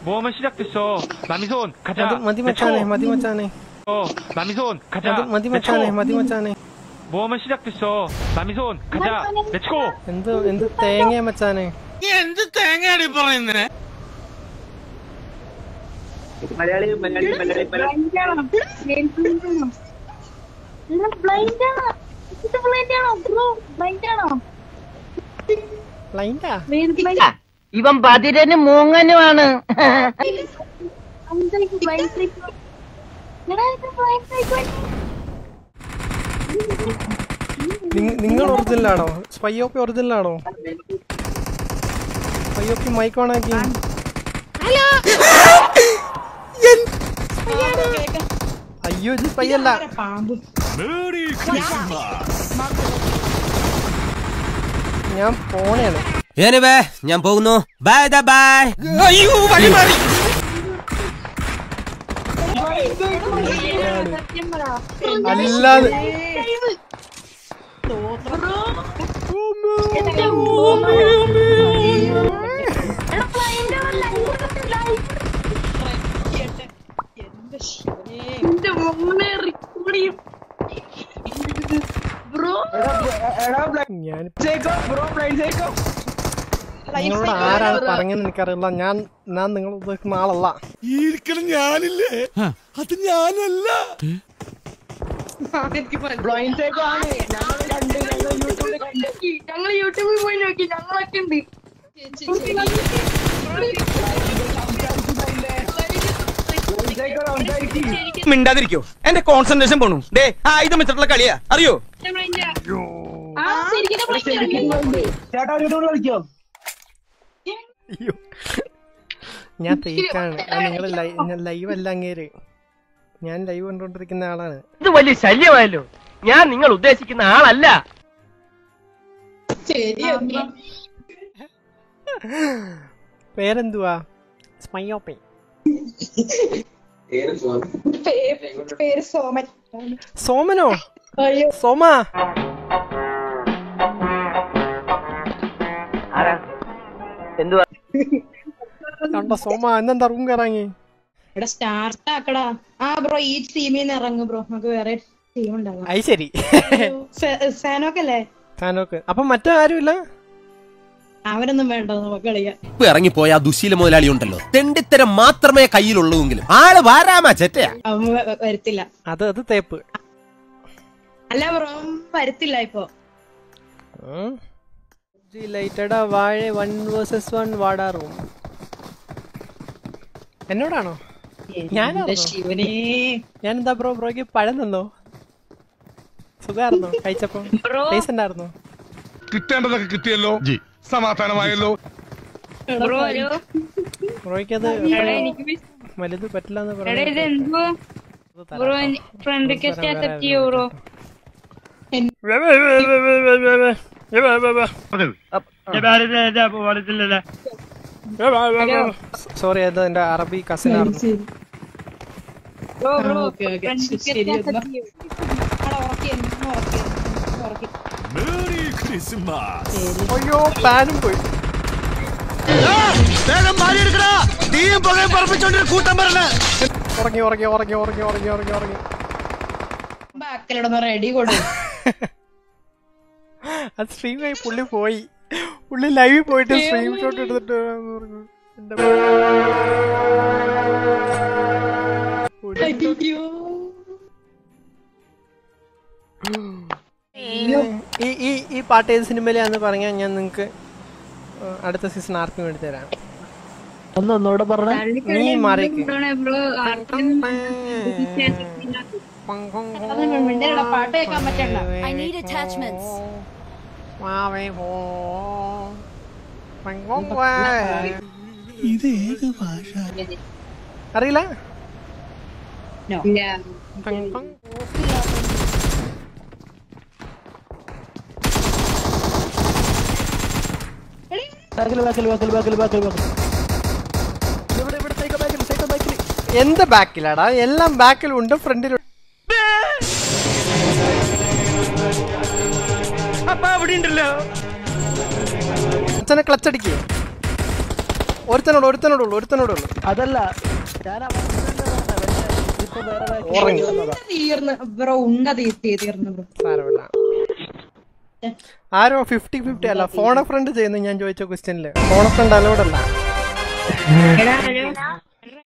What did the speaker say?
모험을 시작됐어. 남이손 가자. മതി മതി മച്ചാനെ മതി മച്ചാനെ 어, 남이손 가자. മതി മതി മച്ചാനെ മതി മച്ചാനെ 모험을 시작됐어. 남이손 가자. 렛츠고. എന്ത് എന്ത് തേങ്ങ മച്ചാനെ എന്ത് തേങ്ങയാടി പറയുന്നേ മലയാളി മലയാളി മലയാളി മലയാളി ബ്ലൈൻഡ് ആണോ ഇത് ബ്ലൈൻഡ് ആണോ ബ്രോ ബ്ലൈൻഡ് ആണോ ലൈൻഡാ ബ്ലൈൻഡ് ഇവൻ ബദിരനും മൂങ്ങനുമാണ് ബ്ലൈൻഡ് ട്രിക്ക് എടാ ഇത് ബ്ലൈൻഡ് ട്രിക്ക് നിങ്ങൾ ഒറിജിനലാണോ സ്പൈയോപ്പി ഒറിജിനലാണോ സ്പൈയോപ്പി മൈക്ക് ഓൺ ആക്കി അയ്യോ ഇത് സ്പൈ അല്ല ഞാൻ പോണേണ് ഞാൻ പോകുന്നു ബൈ ബൈ അയ്യോ വഴി മാറി സത്യം പറ അല്ലാതെ എടാ ബ്ലൈൻഡ് എന്റെ മോനെ റെക്കോർഡ് ചെയ്യും ബ്രോ ഞാൻ സൈക്കോ ബ്രോ ബ്ലൈൻഡ് സൈക്കോ നിങ്ങളോട് ആരാണ് പറഞ്ഞെന്ന് എനിക്കറിയില്ല ഞാൻ ഞാൻ നിങ്ങൾ ഉദ്ദേശിക്കുന്ന ആളല്ല ഇരിക്കണം ഞാനില്ലേ അത് ഞാനല്ല ബ്ലൈൻഡ് സൈക്കോ ആണ് ഞങ്ങൾ കണ്ട് ഞങ്ങൾ യൂട്യൂബിൽ കണ്ട് ഞങ്ങൾ യൂട്യൂബിൽ പോയി നോക്കി ഞങ്ങളൊക്കെ ഉണ്ട് സൈക്കോ സംസാരിക്കും മിണ്ടാതിരിക്കോ എന്റെ കോൺസെൻട്രേഷൻ പോണു ഡേ ആയുധം വെച്ചിട്ടുള്ള കളിയാ അറിയോ ആ ശരിക്കും ചേട്ടാ യൂട്യൂബിൽ കളിക്കോ അയ്യോ ഞാൻ തേക്കാണ് നിങ്ങൾ ലൈവ് അല്ല അങ്ങേര് ഞാൻ ലൈവ് കണ്ടോണ്ടിരിക്കുന്ന ആളാണ് ഇത് വലിയ ശല്യമായല്ലോ ഞാൻ നിങ്ങൾ ഉദ്ദേശിക്കുന്ന ആളല്ല പേരെന്തുവാ സ്മൈയോപ്പി പേര് സോമൻ സോമനോ അയ്യോ സോമ എന്തുവാ കണ്ടോ സോമ എന്നെന്താ റൂം കയറാങ്ങി ഇവിടെ സ്റ്റാർട്ട് ആക്കടാ ആ ബ്രോ ഈ ടീമിൽ നിന്ന് ഇറങ്ങും ബ്രോ നമുക്ക് വേറെ ടീം ഉണ്ടാകാം അത് ശരി സാനോക്ക് അല്ലേ താനോക്ക് അപ്പൊ മറ്റേ ആരുമില്ല അവരൊന്നും വേണ്ട നമുക്ക് കളിക്കാം ഇപ്പൊ ഇറങ്ങിപ്പോയ ആ ദുശീല മുതലാളി ഉണ്ടല്ലോ തെണ്ടിത്തരം മാത്രമേ കയ്യിലുള്ളൂവെങ്കിലും ആള് വാരാമാ ചെറ്റയാ അവൻ വ- വ- വരത്തില്ല അത് അത് തേപ്പ് അല്ല ബ്രോ വരത്തില്ല ഇപ്പൊ ലൈറ്റഡാ വാഴ വൺ വേഴ്സസ് വൺ വാടാ റൂം എന്നോടാണോ ഞാനാണോ? എന്റെ ശിവനേ ഞാൻ എന്താ ബ്രോ ബ്രോയ്ക്ക് പഴം തന്നോ സുഖമായിരുന്നോ കഴിച്ചപ്പോ ടേസ്റ്റ് ഉണ്ടായിരുന്നോ കിട്ടേണ്ടതൊക്കെ കിട്ടിയല്ലോ സമാധാനമായല്ലോ ബ്രോ ഒരു ബ്രോയ്ക്ക് അത് എടാ എനിക്ക് വലുത് പറ്റില്ല എന്ന് എടാ ഇത് എന്തോ ബ്രോ ഫ്രണ്ട് റിക്വസ്റ്റ് അക്സെപ്റ്റ് ചെയ്യോ ബ്രോ സോറി അത് എന്റെ അറബി കസിൻ ആയിരുന്നു bro bro okay okay friend ശരി റിക്വസ്റ്റ് എന്നാ അക്സെപ്റ്റ് ചെയ്യോ അവിടെ ഉറക്കി ഉറക്കി ഉറക്കി അയ്യോ പാനും പോയി ഉറങ്ങി ഉറങ്ങി ഉറങ്ങി ഉറങ്ങി ഉറങ്ങി ഉറങ്ങി ഉറങ്ങി ബാക്കിലിടുന്ന റെഡി കൊടു അത് സ്ട്രീം ആയി പുള്ളി പോയി പുള്ളി ലൈവിൽ പോയിട്ട് സ്ട്രീം ഷോട്ട് എടുത്തിട്ട് പറഞ്ഞു. എന്റെ ഈ ഈ ഈ പാട്ട് ഏത് സിനിമയിലാന്ന് പറഞ്ഞാൽ ഞാൻ നിങ്ങക്ക് അടുത്ത സീസൺ ആർക്കും വേണ്ടി തരാം നീ മാറിക്ക് ബ്രോ ആർക്കും മിണ്ടല്ലടാ, പാട്ട് കേൾക്കാൻ പറ്റണ്ട I need attachments. അറിയില്ല ഇല്ല പങ് പങ്. ഇവിടെ, ഇവിടെ, സൈക്കിൾ ബാക്കിൽ, സൈക്കിൾ ബാക്കിൽ. എന്ത് ബാക്കിലാടാ എല്ലാം ബാക്കിലും ഉണ്ട് ഫ്രണ്ടിലും അപ്പൊ അവിടെ ഉണ്ടല്ലോ അച്ഛനെ ക്ലച്ച് അടിക്കുക ഒരുത്തനോട് ഒരുത്തനോടുള്ളൂ ഒരുത്തനോടുള്ളൂ അതല്ല ഞാൻ അവനോട് തന്നെ പറഞ്ഞെ, പക്ഷേ ഇപ്പൊ വേറെ ഒരാൾക്ക് ഉറങ്ങി. വന്നതാ. തീർന്ന് ബ്രോ ഉണ്ട തീ- തീർന്ന് ബ്രോ സാരമില്ല ആരോ ഫിഫ്റ്റി ഫിഫ്റ്റി അല്ല ഫോണ ഫ്രണ്ട് ചെയ്യുന്നു ഞാൻ ചോദിച്ച ക്വസ്റ്റ്യനില് ഫോണ ഫ്രണ്ട് അലോഡല്ല എടാ, ഒരു